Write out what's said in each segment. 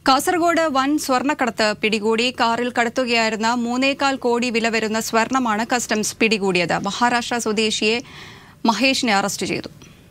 കാസർഗോഡ് വൻ സ്വർണ്ണക്കടത്ത് പിടികൂടി കാറിൽ കടത്തുകയായിരുന്ന മൂന്നേകാൽ കോടി വില വരുന്ന സ്വർണമാണ് കസ്റ്റംസ് പിടികൂടിയത് മഹാരാഷ്ട്ര സ്വദേശിയെ മഹേഷിനെ അറസ്റ്റ് ചെയ്തു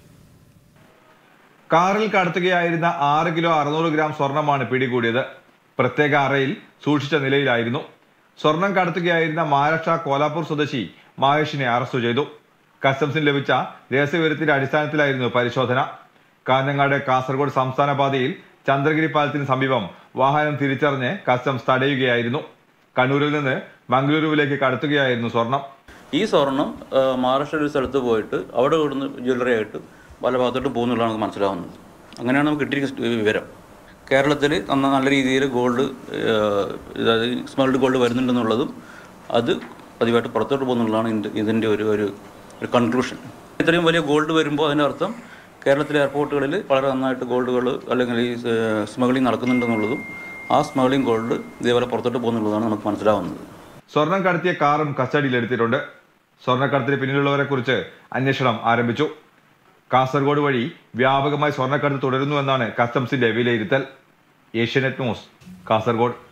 കാറിൽ കടത്തുകയായിരുന്ന ആറ് കിലോ അറുന്നൂറ് ഗ്രാം സ്വർണമാണ് പിടികൂടിയത് പ്രത്യേക അറയിൽ സൂക്ഷിച്ച നിലയിലായിരുന്നു സ്വർണം കടത്തുകയായിരുന്ന മഹാരാഷ്ട്ര കോലാപൂർ സ്വദേശി മഹേഷിനെ അറസ്റ്റ് ചെയ്തു കസ്റ്റംസിന് ലഭിച്ച രഹസ്യവിവരത്തിന്റെ അടിസ്ഥാനത്തിലായിരുന്നു പരിശോധന കാഞ്ഞങ്ങാട് കാസർഗോഡ് സംസ്ഥാന പാതയിൽ ചന്ദ്രഗിരി പാലത്തിന് സമീപം വാഹനം തിരിച്ചറിഞ്ഞ് കസ്റ്റംസ് തടയുകയായിരുന്നു കണ്ണൂരിൽ നിന്ന് മംഗളൂരുവിലേക്ക് കടത്തുകയായിരുന്നു സ്വർണം ഈ സ്വർണം ആ, മഹാരാഷ്ട്രയിൽ ഒരു സ്ഥലത്ത് പോയിട്ട് അവിടെ ഇവിടുന്ന് ജ്വല്ലറി ആയിട്ട് പല ഭാഗത്തോട്ട് പോകുന്നുള്ളതാണ് നമുക്ക് മനസ്സിലാവുന്നത് അങ്ങനെയാണ് നമുക്ക് കിട്ടിയിരിക്കുന്ന വിവരം കേരളത്തിൽ നന്ന നല്ല രീതിയിൽ ഗോൾഡ് അതായത് സ്മൾഡ് ഗോൾഡ് വരുന്നുണ്ടെന്നുള്ളതും അത് പതിവായിട്ട് പുറത്തോട്ട് പോകുന്നുള്ളതാണ് ഇതിൻ്റെ ഇതിൻ്റെ ഒരു ഒരു ഒരു കൺക്ലൂഷൻ ഇത്രയും വലിയ ഗോൾഡ് വരുമ്പോൾ അതിൻ്റെ അർത്ഥം കേരളത്തിലെ എയർപോർട്ടുകളിൽ വളരെ നന്നായിട്ട് ഗോൾഡുകൾ അല്ലെങ്കിൽ ഈ സ്മഗ്ലിംഗ് നടക്കുന്നുണ്ടെന്നുള്ളതും ആ സ്മഗ്ലിംഗ് ഗോൾഡ് ഇതേപോലെ പുറത്തോട്ട് പോകുന്നുള്ളതാണ് നമുക്ക് മനസ്സിലാവുന്നത് സ്വർണം കടത്തിയ കാറും കസ്റ്റഡിയിലെടുത്തിട്ടുണ്ട് സ്വർണ്ണക്കടത്തിന് പിന്നിലുള്ളവരെ കുറിച്ച് അന്വേഷണം ആരംഭിച്ചു കാസർഗോഡ് വഴി വ്യാപകമായി സ്വർണ്ണക്കടത്ത് തുടരുന്നുവെന്നാണ് കസ്റ്റംസിന്റെ വിലയിരുത്തൽ ഏഷ്യാനെറ്റ് ന്യൂസ് കാസർഗോഡ്